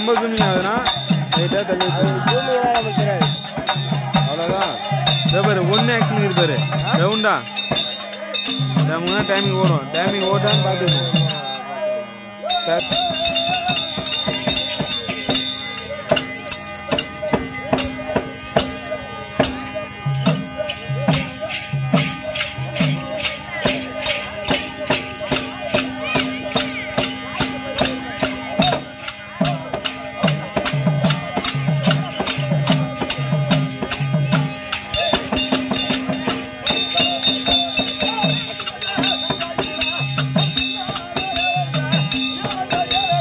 ரொம்ப ஜூமிங் ஆகுதுன்னா லைட்டாக தள்ளி வச்சு அவ்வளோதான் இதோ பாரு ஒன்று ஆக்ஷன் இருப்பாரு ரவுண்டா முன்னா டைமிங் ஓடும் டைமிங் ஓட்டான்னு பார்த்துக்கணும் சார் Yeah.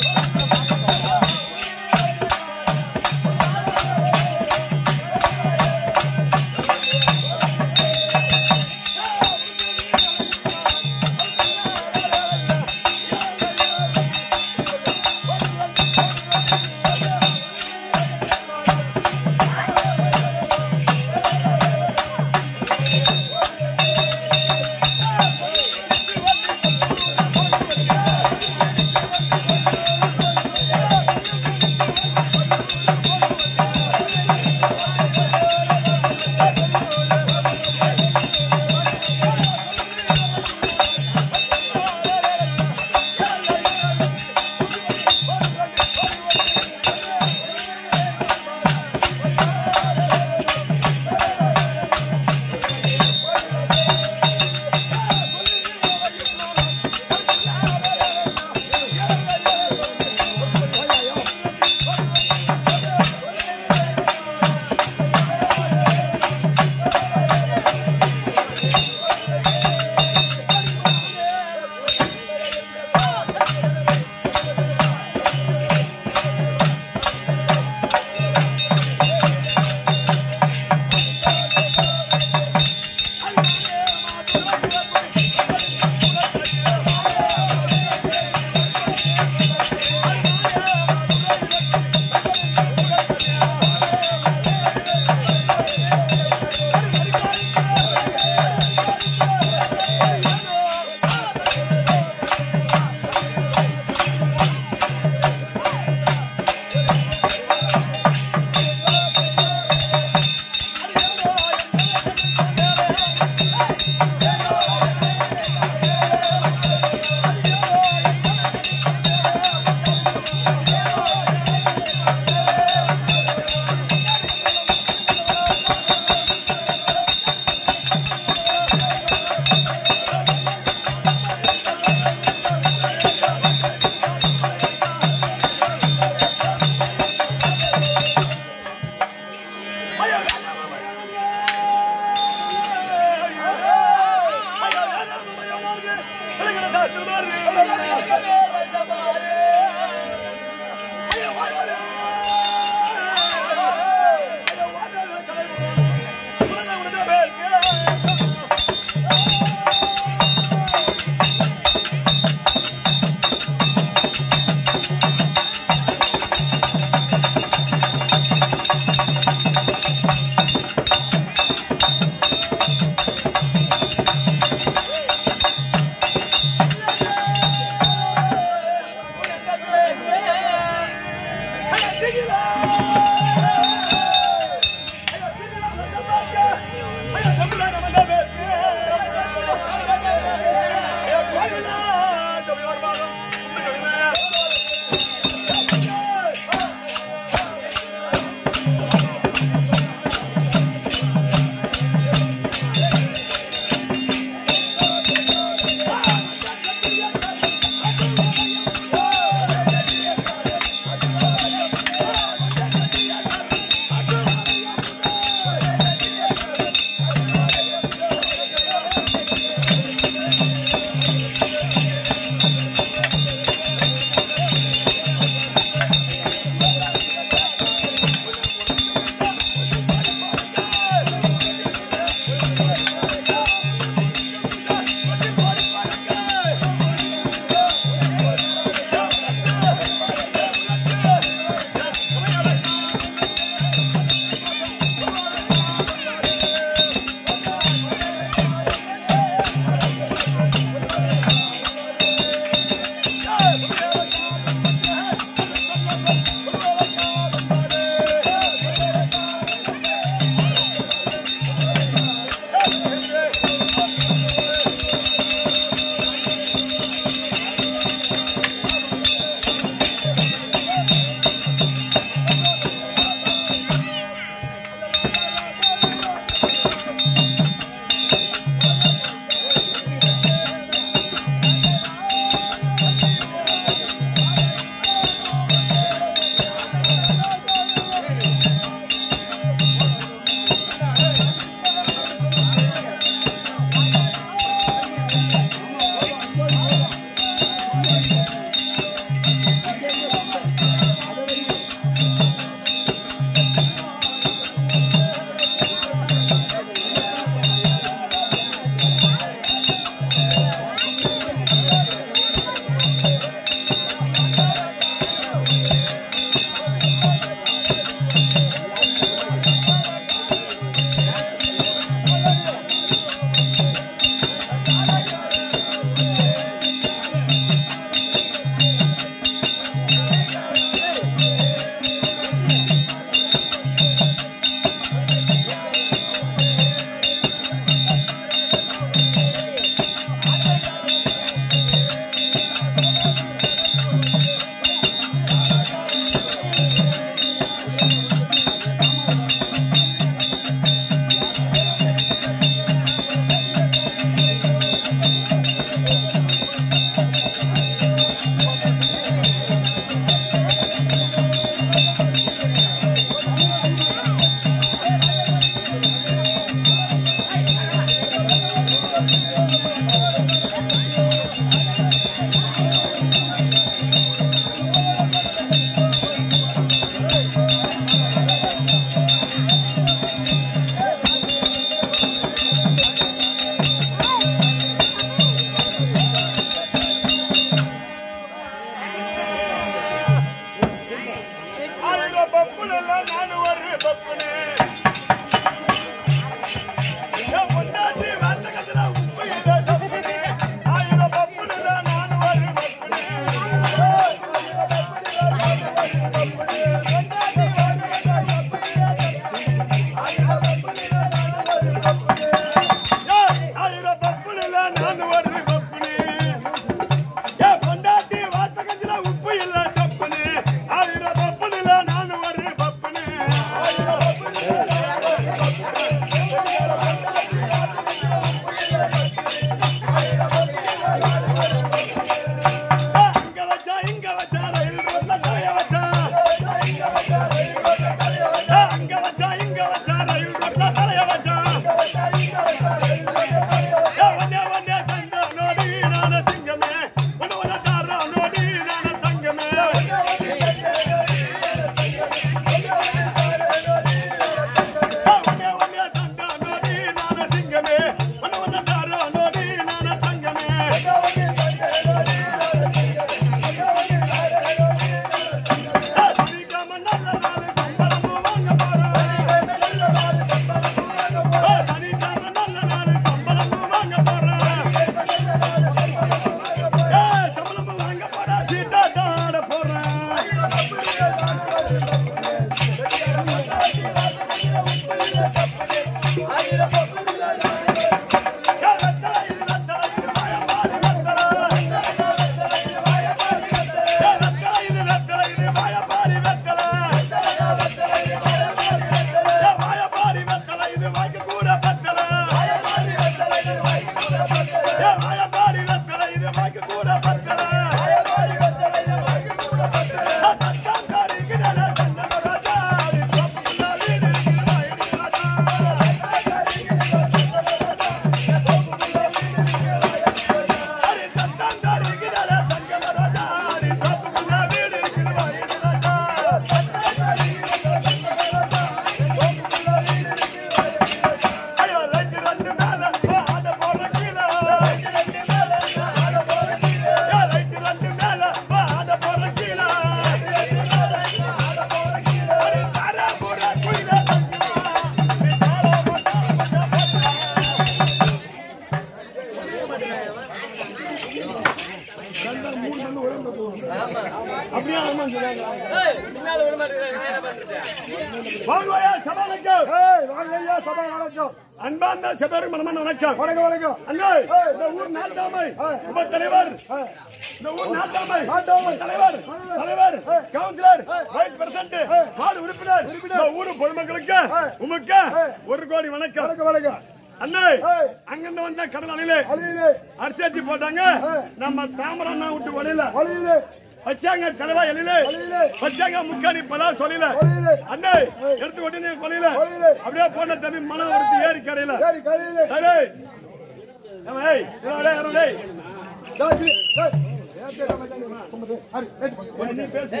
அண்ணா செபருக்கு மனமான வணக்கம் வணக்கம் வணக்கம் அண்ணா இந்த ஊர் நாட்டாமை உப தலைவர் இந்த ஊர் நாட்டாமை நாட்டாமை. தலைவர் தலைவர் கவுன்சிலர் வைஸ் பிரசிடண்ட் வார்டு உறுப்பினர் இந்த ஊர் பொதுமக்களுக்கு உமக்கு ஒரு கோடி வணக்கம் வணக்கம் வணக்கம் அண்ணா அங்கிருந்து வந்த கடல் அணையிலே அழியுது அரிசி போட்டாங்க நம்ம தாமரை அண்ணா விட்டு வழியில அழியுது வச்சாங்க தலைவா எழில வழியிலே. வச்சாங்க முக்காணி பலா சொல்லில வழியிலே. அண்ணே எடுத்து கொண்டு கொலையில வழியிலே. அப்படியே போன தம்பி மனம் வருது ஏறி கரையில சரி கழியுது சரி ஏம்மா, ஏய், இருடா, இருடா, ஏய். தாஜி ஏய் ஏத்தே நம்ம தாங்க கும்பது ஹரி ஏத்து கொஞ்சம் நீ பேசு.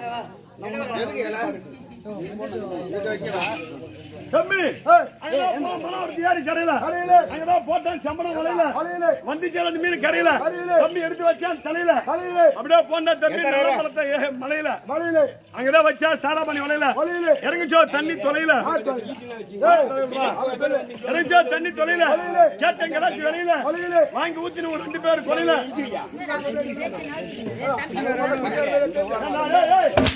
தம்பி ஏய் அங்கதான் போ, மனம் வருது ஏறி கரையில கரையிலே. அங்கதான் போட்டான் சம்பளம் வலையில அழியுது வந்து சேரன் மீன் கரையில கரையிலே. தம்பி எடுத்து வச்சான் தலையில அழியுது அப்படியே போன தம்பி நலம்பலத்தை ஏ- மலையில மலையிலே அங்கதான் வச்சா சாராபாணி வலையில வழியிலே இறங்குச்சோ தண்ணி தொலைல ஏய் இறங்குச்சோ தண்ணி தொலைல கேட்டேன் கிடச்சி வெளியில வழியிலே வாங்கி ஊத்தினு ஒரு ரெண்டு பேர் கொலையில ஏய், ஏய், ஏய்.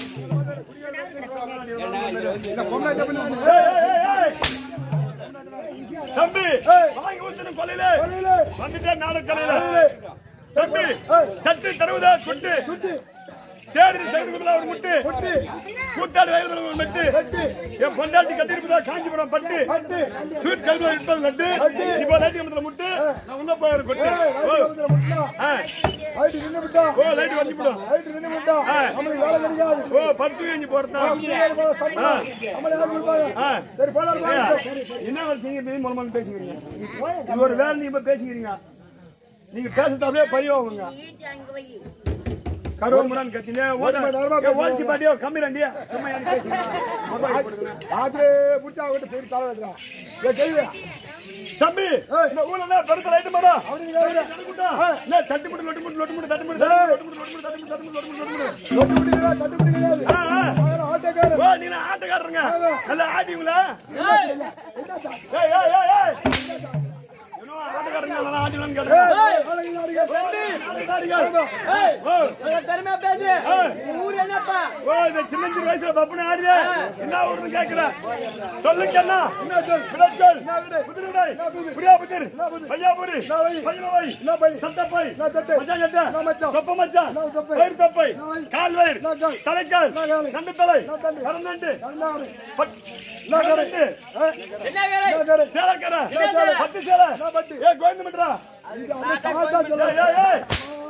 இந்த பொம்மை தப்பினானே ஏய், ஏய், ஏய், ஏய். தம்பி வாங்கி ஊத்தினு கொலையில வழியிலே வந்துட்டேன் நாடு கொலையில தம்பி தட்டு தருவதா குட்டு குட்டி தேடி சைடுக்குள்ள ஒரு முட்டு குட்டி கூட்டாளி வயல் ஒரு மெட்டு கட்டி என் பொண்டாட்டி கட்டிருப்பதா காஞ்சிபுரம் பட்டு கட்டி ஸ்வீட் கல்வி இருப்பது லட்டு இப்போ லைட் கம்பத்துல முட்டு நான் உள்ள போய் கொட்டு ஏய் ஓ, ரைட் வந்து முட்டா ஆ, ரைட் நின்னு விட்டா ஓ லைட் வந்து போடும் ரைட் நின்னு விட்டா நமக்கு வேலை கிடைக்காது ஓ பத்து கஞ்சி போறதா பின்னாடி போல சம்பளம் நம்மள யார் கொடுப்பாங்க சரி போலாம் என்ன வேலை செய்யுங்க மூலமாக பேசுகிறீங்க இது ஒரு வேலை நீங்க இப்ப பேசுகிறீங்க நீங்க பேசுறது அப்படியே பையவாங்க கருவமுடன் கத்தினே ஓல்சி பாட்டியோ கம்மி ரெண்டியா சும்மா ஏன் பேசுறீங்க மொபைல் கொடுங்க. அது புடிச்சா விட்டு போய் தலை வைக்கிறான் ஏ கேள்வி தம்பி இந்த ஊர்ல என்ன பெருத்த லைட் மாடா அவனுக்கு வேலை தட்டு முட்டு லொட்டு முட்டு லொட்டு முட்டு தட்டு முட்டு லொட்டு முட்டு லொட்டு முட்டு தட்டு முட்டு தட்டு முட்டு லொட்டு முட்டு லொட்டு முட்டு தொட்டு பிடிக்கிறா தட்டு பிடிக்கிறாது ஆ, ஆ. ஆட்டோக்காரன் ஓ, நீங்க ஆட்டக்காரருங்க நல்லா ஆட்டிங்களா என்னடா ஏய் ஏய் ஏய் ஏய் என்ன ஆட்டக்காரங்க நல்லா ஆட்டிங்களான்னு கேட்டேன் நாளைக்கு நாளைக்கு ஆட்டக்காரங்க. ஓ, பெருமையா பேசு உன் ஊர் என்னப்பா ஓ, இந்த சின்ன சின்ன வயசுல பப்புனு ஆடுது. என்ன ஊருன்னு கேட்கிறேன். சொல்லுங்க அண்ணா. விளைச்சல். புதிருவிடை. புரியாபுதிர். பையாபுரி. பையனவை. சத்தப்பை. மச்சான் சட்டை. தொப்பை மச்சான். வயிறு தொப்பை. கால் வயிறு. தலைக்கால். நண்டு தலை. கரந்தண்டு. பட்- கரந்தண்டு. என்ன வேலை சேலக்கரை. பட்டு சேலை. ஏ, கோயம்புத்தூரா. ஏய், ஏய், ஏய்.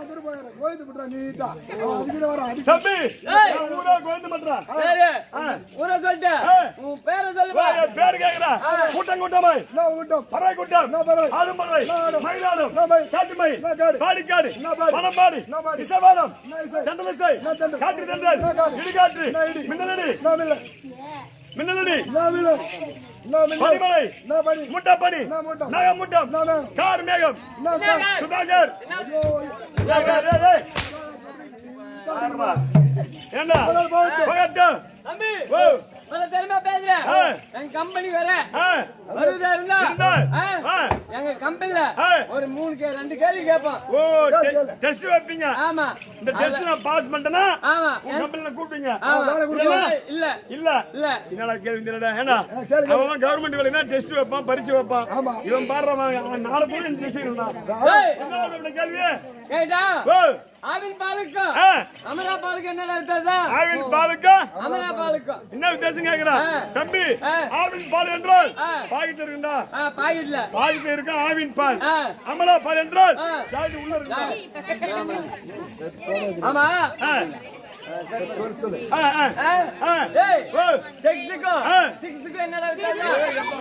தம்பி என் ஊரா கோயம்புத்தூரா. சரி ஆ. ஊரை சொல்லிட்டு ஏய். உன் பேரை சொல்லுப்பா ஏய், என் பேரு கேக்குறா. கூட்டம் கூட்டமாய் பறவை கூட்டம் என்ன பறவை? ஆடும்பறவை மயிலாடும் என்ன மயில்? காட்டுமை என்ன காடு? பாடிக்காடு என்ன பாடி? மணம்பாடி என்ன பாடி? இசவானம் என்ன இசை? தண்டலிசை என்ன தண்டல்? காற்று தண்டல் என்ன காற்று? இடிகாற்று என்ன இடி? மின்னலடி என்ன மின்னலடி மில்லு பனிமலை என்ன பணி முட்டப்பனி என்ன மூட்டம்? நகமுட்டம் என்ன மேகம்? கார் மேகம் என்ன கார்? சுதாகர் ஐயோ, ஏய், ஏய், ஏய், ஏய். பாருமா. ஏண்டா போகட்டும் தம்பி ஓ உன்னை பெருமையா பேசுறேன் ஆ. எங்க கம்பெனி வர ஆ வருதா இருந்தா இருந்தா. ஆ. ஆ. எங்க கம்பெனில ஆ. ஒரு மூணு கே ரெண்டு கேள்வி கேட்போம் ஓ டெஸ்ட் வைப்பீங்க ஆமா இந்த டெஸ்ட் நான் பாஸ் பண்ணிட்டேனா ஆமா உங்க கம்பெனில கூப்பிட்டீங்க ஆமா வேலை கொடுக்கணும். இல்ல இல்ல இல்ல என்னடா கேள்வி தெரியல ஏன்னா கேளுங்க. அவன் கவர்மெண்ட் வேலைனா டெஸ்ட் வைப்பான் பரிச்சு வைப்பான் ஆமா. இவன் பாடுறவன் அவன் நாலு பேரும் டெஸ்ட் இருந்தான் ஏய், என்ன உன்னோட கேள்வி கேட்டா ஓ ஆவின் பாலுக்கும் ஆ, அமரா பாலுக்கும் என்ன வித்தியாசம் ஆவின் பாலுக்கா அமரா பாலுக்கும் என்ன வித்தியாசம் கேக்குறா ஆ. தம்பி ஆ. ஆவின் பால் என்றால் ஆ. பாக்கெட் இருக்குண்டா ஆ பாக்கெட்ல பாக்கெட் இருக்கா ஆவின் பால் ஆ. அமலா பால் என்றால் ஆ. ஜாக்கெட் உள்ள இருக்கா ஆமா ஆ. சொல்லு ஆ, ஆ. ஆ. ஆ. ஏய் ஓ. சிக்ஸுக்கும் ஆ. சிக்ஸுக்கும் என்னடா வித்தியாசம்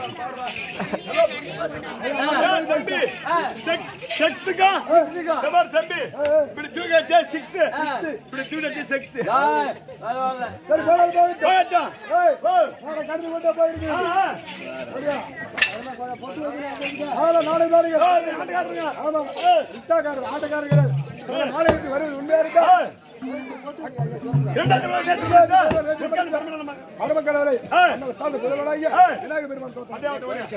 ஏய், தம்பி ஆ. செக் செக்ஸுக்கா சிக்ஸுக்கும் இந்த பாரு தம்பி இப்படி தூக்கி சிக்ஸ் ஆ. இப்படி தூக்கி சிக்ஸ் ஏய், பரவாயில்ல சரி போலாம் போயிட்டு போயாச்சா ஏய் ஓ நாளை கடந்து கொண்டே போயிருக்கு ஆ, ஆ. ஆனா நாளை பாருங்க ஓ, இது ஆட்டுக்காரருங்க. ஆமா இத்தாக்காரர் ஆட்டக்காரர் கிடையாது நாளைக்கு வருது உண்மையா இருக்கா ஆ. இரண்டாவது முறை நேற்று வந்தா, முக்கால் சம்பளம் நம்ம. அரமக்கடலை ஏய். நம்ம சாப்பிட்டு புதவனாகிய ஏய். விநாயக பெருமான் தோட்டம் அப்படியே அவட்ட ஓடியா.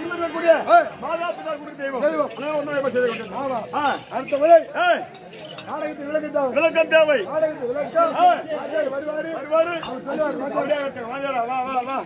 பக்கத்துல இருக்கக்கூடிய ஏய். மாதா பிதா குடி தெய்வம் தெய்வம். அனைவரும் ஒன்றாக இப்ப செய்து கொண்டிருக்கிறோம். ஆமா. ஆ. அடுத்த முறை ஏய், நாடகத்தில் விளக்கத்தான் விளக்கம் தேவை நாடகத்தில் விளக்கம் ஏய், ராஜா வருவாரு வருவாரு அவர் சொல்லுவார் ராஜா அப்படியே இருக்கட்டும். வாங்கடா, வா வா வா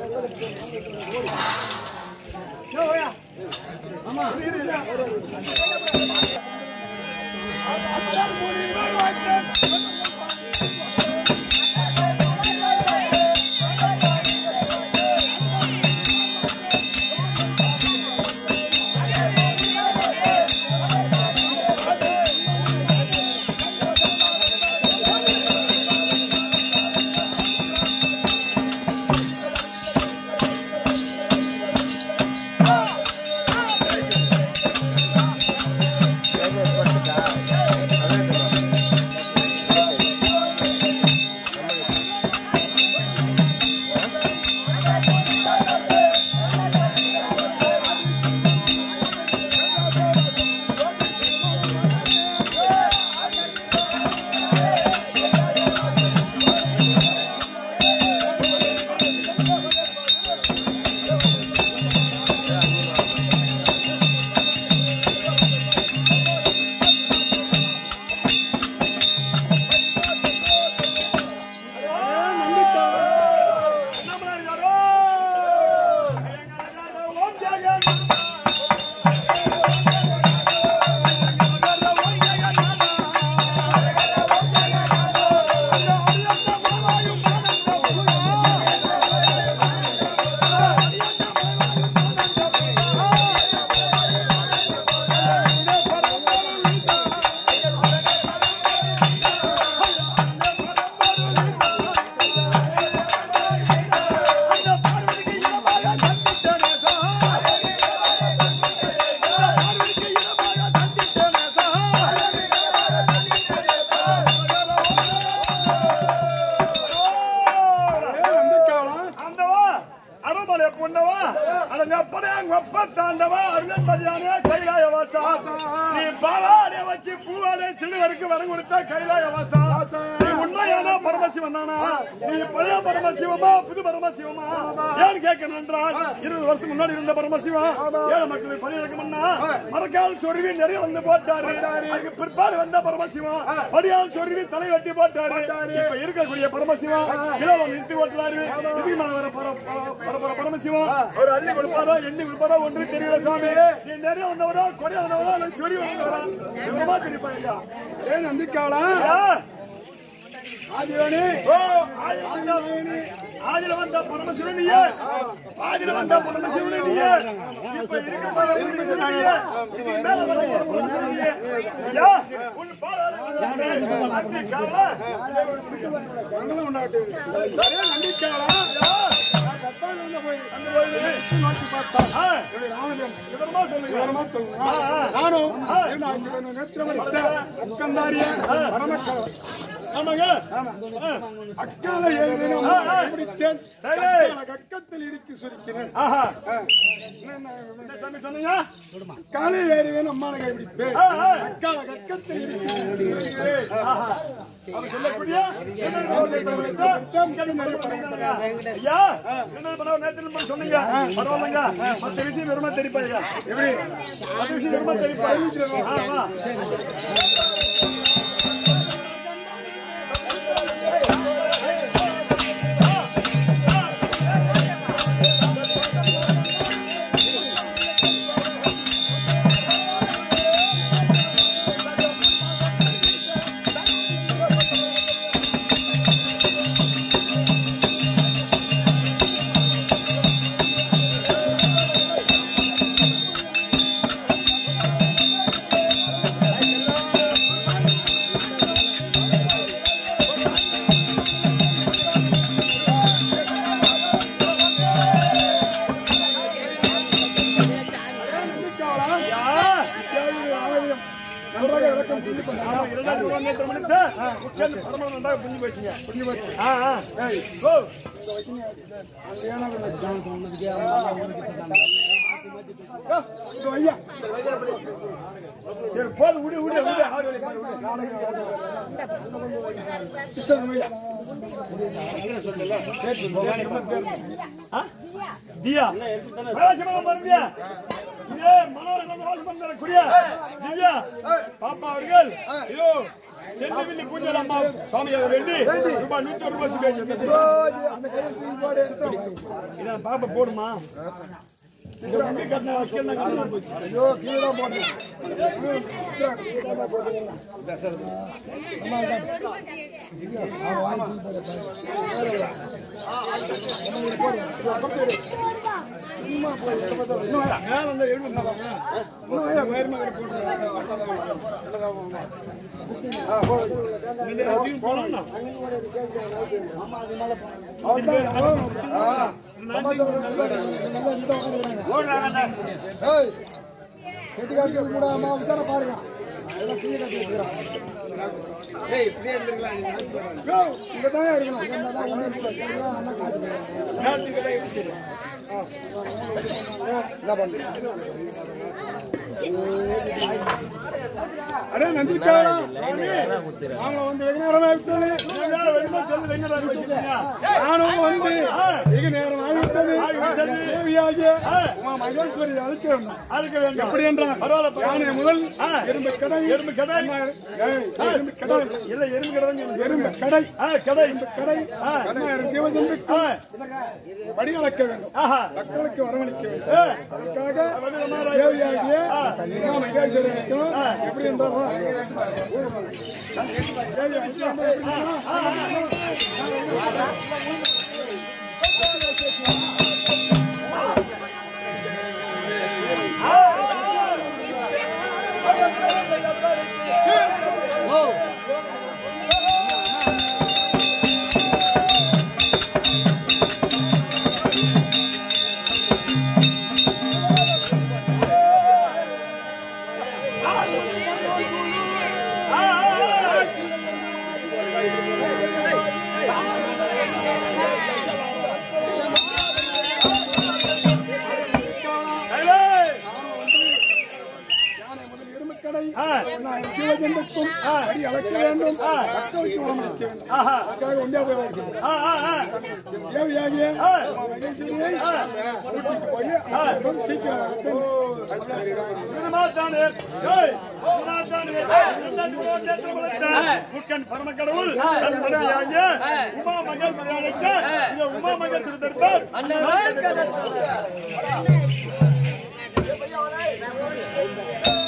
ஆண்டவா அருமலை பொன்னவா அட எப்படே வெப்ப தாண்டவா அருணன்பதியானே கைலாய வாசா நீ பாலாடே வச்சு பூவாடே சிறுவருக்கு வரம் கொடுத்த கைலாய வாசா நீ உண்மையான பரமசிவன் தானா நீ பழைய பரமசிவமா புது பரமசிவமா ஏன் கேட்கணும் என்றால் இருபது வருஷம் முன்னாடி இருந்த பரமசிவா ஏழை மக்களுக்கு பணி இறக்கணும்னா மறக்கால் சொருவி நிறைய வந்து போட்டாரு அதுக்கு பிற்பாடு வந்த பரமசிவா படியால் சொருவி தலை வெட்டி போட்டாரு இப்ப இருக்கக்கூடிய பரமசிவா கிலோ நிறுத்தி ஓட்டுறாரு இதுக்கு மேல வர பர- பர- பர- பர- பரமசிவா ஒரு அள்ளி கொடுப்பாரோ எண்ணி கொடுப்பாரோ ஒன்று தெரியல சாமி நீ நிறைய வந்தவரோ கொடிய வந்தவரோ அல்லது சொறி வந்தவரோ எங்கம்மா தெரிப்பாங்க ஏன் நந்திக்காவலா ஆதிவாணி ஓ ஆயிரம் வந்த ஆதில வந்த பரமசிவன் நீயே ஆதில வந்த பரமசிவன் நீயே இப்ப இருக்க பரமசிவன் நீயே இதுக்கு மேல வர பரமசிவன் நீயே ஐயா உன் பாதாள அத்தி காவல மங்களம் உண்டாகட்டும் ஏன் நந்திக்காவலா கப்பால் உள்ள போய் அந்த கோயிலே நோக்கி பார்த்தான் ஆ என்னுடைய ராமதேவன் விவரமா சொல்லுங்க விவரமா சொல்லுங்க. நானும் என்ன அஞ்சு பேரும் நேத்திரமணித்த அக்கந்தாரிய பரமக்காவல். ஆமாங்க அக்கால ஏறினேன் ஆ, ஆ. பிடித்தேன் சரி. அக்கால கக்கத்தில் இறுக்கி சுருக்கினேன் ஆஹா ஆ. என்ன சாமி சொன்னீங்க காலை ஏறிவேன் அம்மான கைப்பிடிப்பேன் ஆ, ஆ. அக்கால கக்கத்தில் இறுக்கி சுருக்கினேன். ஆஹா அவர் சொல்லக்கூடிய ஐயா என்ன பண்ண நேரத்தில் பண்ண சொன்னீங்க பரவாயில்லைங்க மத்த விஷயம் வெறுமா தெரிப்பாங்க எப்படி மத்த விஷயம் வெறுமா தெரிப்பாங்க ஆமா நன்றாக விளக்கம் சொல்லி ஆமா, இரண்டாயிரத்தி இருபதாம் தேதி மணிக்கு உட்கார்ந்து பரம நன்றாக புரிஞ்சு போச்சுங்க. ஆ, ஆ. ஓ, ஐயா சரி, போதும், விடு, விடு, விடு. ஆறு வேலை பாரு, விடு. கிருஷ்ணன் ஐயா ஆ? தியா பிரகாசமாக மருந்தியா இதே மனோரகம் வாசம் தரக்கூடிய திவ்யா பாப்பா அவர்கள் இதோ செந்தவில்லி பூஜை அம்மா சுவாமியாக வேண்டி ரூபாய் நூத்தி ஒரு ரூபாய் சுபேட்சை அந்த கையில் தூக்கி போடு இதான் பாப்பா போடுமா இந்த முடி கட்டின வைக்கணும் கட்டின போச்சு ஐயோ கீழே தான் போடு மேல வந்து எழுபது இன்னும் ஏன் வேறுமா போட்டு போலாம் ஏய் கெட்டிக்காரர்கள் கூட அம்மா உத்தார பாருங்க எல்லாம் கீழே கட்டி வைக்கிறான் யோ, இங்கதான் இருக்கணும் இங்கதான் ஒண்ணும் இல்லை. இங்கதான் அண்ணா காட்டுது. என்ன பண்றீங்க அடே நந்திக்காரா நாங்க வந்து வெகு நேரம் ஆகிவிட்டது நானும் வந்து வெகு நேரம் ஆகிவிட்டது தேவியாகிய உமா மகேஸ்வரி அழைக்க வேண்டும் எப்படி என்றால் யானை முதல் எறும்பு கடை எறும்பு கடை எறும்பு கடை இல்ல எறும்பு கடை எறும்பு கடை கடை எறும்பு கடை கண்ணாயிரம் தேவதம்பிக்கு படி அளக்க வேண்டும் ஆஹா மக்களுக்கு வரவழைக்க வேண்டும் அதற்காக தேவியாகிய உமா மகேஸ்வரி அழைக்கணும் எப்படி என்றால் தேவியாகிய அம்மா எப்படி என்றால் யானை முதல் எருமைக்கடை கண்ணாயிரம் தேவதம்பிக்கும் படி அளக்க வேண்டும் மக்களுக்கு வரவழைக்க வேண்டும் அதற்காக ஒன்றியா போய் வாசிக்கிறேன் தேவியாகிய உமா மகேஸ்வரியை கூட்டிட்டு போய் அவர்களிடம் சீக்கிரம் பரமக்கடவுள் உமா மகள் மரியாதைக்கு உமா மகள் திருத்தெடுத்தார் அண்ணன்